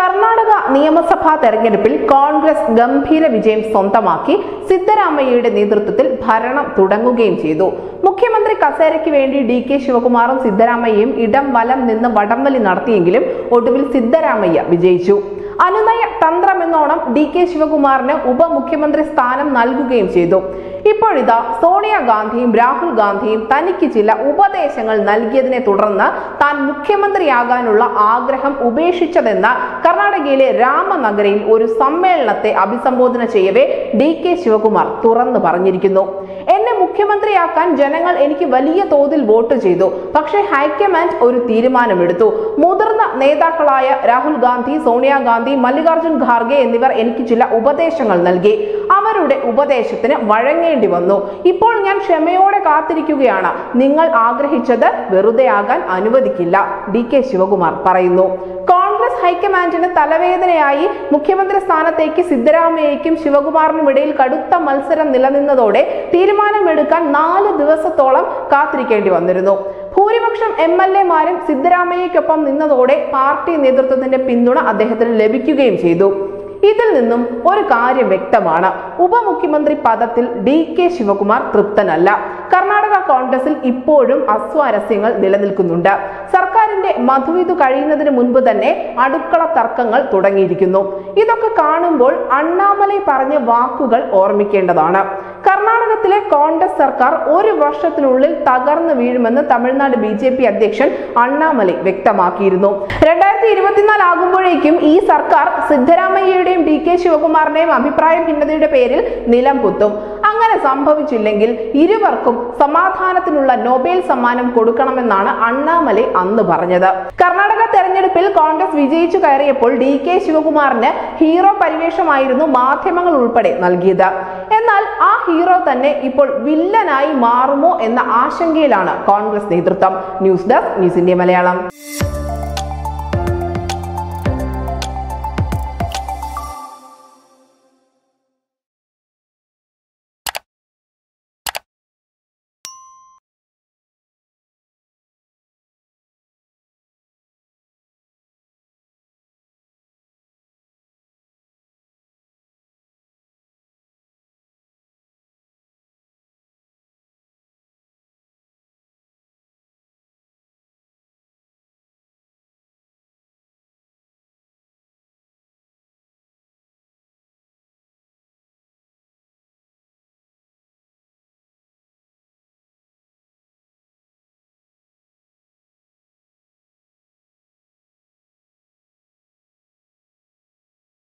കർണാടക നിയമസഭാ തെരഞ്ഞെടുപ്പിൽ കോൺഗ്രസ് ഗംഭീര വിജയം സ്വന്തമാക്കി സിദ്ധരാമയ്യയുടെ നേതൃത്വത്തിൽ ഭരണം തുടങ്ങുകയും ചെയ്തു മുഖ്യമന്ത്രി കസേരയ്ക്ക് വേണ്ടി ഡി കെ ശിവകുമാറും സിദ്ധരാമയ്യയും ഇടം വലം നിന്ന് വടംവലി നടത്തിയെങ്കിലും ഒടുവിൽ സിദ്ധരാമയ്യ വിജയിച്ചു അനുനയ തന്ത്രമെന്നോണം ഡി കെ ശിവകുമാറിന് ഉപമുഖ്യമന്ത്രി സ്ഥാനം നൽകുകയും ചെയ്തു ഇപ്പോഴിതാ സോണിയാഗാന്ധിയും രാഹുൽ ഗാന്ധിയും തനിക്ക് ചില ഉപദേശങ്ങൾ നൽകിയതിനെ തുടർന്ന് താൻ മുഖ്യമന്ത്രിയാകാനുള്ള ആഗ്രഹം ഉപേക്ഷിച്ചതെന്ന കർണാടകയിലെ രാമനഗരയിൽ ഒരു സമ്മേളനത്തെ അഭിസംബോധന ചെയ്യവേ ഡി കെ ശിവകുമാർ തുറന്നു പറഞ്ഞിരിക്കുന്നു എന്നെ മുഖ്യമന്ത്രിയാക്കാൻ ജനങ്ങൾ എനിക്ക് വലിയ തോതിൽ വോട്ട് ചെയ്തു പക്ഷേ ഹൈക്കമാൻഡ് ഒരു തീരുമാനമെടുത്തു മുതിർന്ന നേതാക്കളായ രാഹുൽ ഗാന്ധി സോണിയാഗാന്ധി മല്ലികാർജുൻ ഖാർഗെ എന്നിവർ എനിക്ക് ചില ഉപദേശങ്ങൾ നൽകി അവരുടെ ഉപദേശത്തിന് വഴങ്ങേണ്ടി വന്നു ഇപ്പോൾ ഞാൻ ക്ഷമയോടെ കാത്തിരിക്കുകയാണ് നിങ്ങൾ ആഗ്രഹിച്ചത് വെറുതെ ആകാൻ അനുവദിക്കില്ല ഡി കെ ശിവകുമാർ പറയുന്നു കോൺഗ്രസ് ഹൈക്കമാൻഡിന് തലവേദനയായി മുഖ്യമന്ത്രി സ്ഥാനത്തേക്ക് സിദ്ധരാമയ്യയ്ക്കും ശിവകുമാറിനും ഇടയിൽ കടുത്ത മത്സരം നിലനിന്നതോടെ തീരുമാനമെടുക്കാൻ നാല് ദിവസത്തോളം കാത്തിരിക്കേണ്ടി വന്നിരുന്നു ഭൂരിപക്ഷം എം എൽ എമാരും സിദ്ധരാമയ്യയ്ക്കൊപ്പം നിന്നതോടെ പാർട്ടി നേതൃത്വത്തിന്റെ പിന്തുണ അദ്ദേഹത്തിന് ലഭിക്കുകയും ചെയ്തു ഇതിൽ നിന്നും ഒരു കാര്യം വ്യക്തമാണ് ഉപമുഖ്യമന്ത്രി പദത്തിൽ ഡി കെ ശിവകുമാർ തൃപ്തനല്ല കർണാടക കോൺഗ്രസിൽ ഇപ്പോഴും അസ്വാരസ്യങ്ങൾ നിലനിൽക്കുന്നുണ്ട് സർക്കാരിന്റെ മധുവിധു കഴിയുന്നതിന് മുൻപ് തന്നെ അടുക്കള തർക്കങ്ങൾ തുടങ്ങിയിരിക്കുന്നു ഇതൊക്കെ കാണുമ്പോൾ അണ്ണാമലൈ പറഞ്ഞ വാക്കുകൾ ഓർമ്മിക്കേണ്ടതാണ് കർണാടകത്തിലെ കോൺഗ്രസ് സർക്കാർ ഒരു വർഷത്തിനുള്ളിൽ തകർന്നു വീഴുമെന്ന് തമിഴ്നാട് ബി ജെ പി അധ്യക്ഷൻ അണ്ണാമലൈ വ്യക്തമാക്കിയിരുന്നു രണ്ടായിരത്തി ഇരുപത്തിനാല് ആകുമ്പോഴേക്കും ഈ സർക്കാർ സിദ്ധരാമയ്യയുടെയും ഡി കെ ശിവകുമാറിന്റെയും അഭിപ്രായ ഭിന്നതയുടെ പേരിൽ നിലം പൊത്തും അങ്ങനെ സംഭവിച്ചില്ലെങ്കിൽ ഇരുവർക്കും സമാധാനത്തിനുള്ള നൊബേൽ സമ്മാനം കൊടുക്കണമെന്നാണ് അണ്ണാമലൈ അന്ന് പറഞ്ഞത് കർണാടക തെരഞ്ഞെടുപ്പിൽ കോൺഗ്രസ് വിജയിച്ചു കയറിയപ്പോൾ ഡി കെ ശിവകുമാറിന് ഹീറോ പരിവേഷമായിരുന്നു മാധ്യമങ്ങൾ ഉൾപ്പെടെ നൽകിയത് എന്നാൽ ആ ഹീറോ തന്നെ ഇപ്പോൾ വില്ലനായി മാറുമോ എന്ന ആശങ്കയിലാണ് കോൺഗ്രസ് നേതൃത്വം news desk news India Malayalam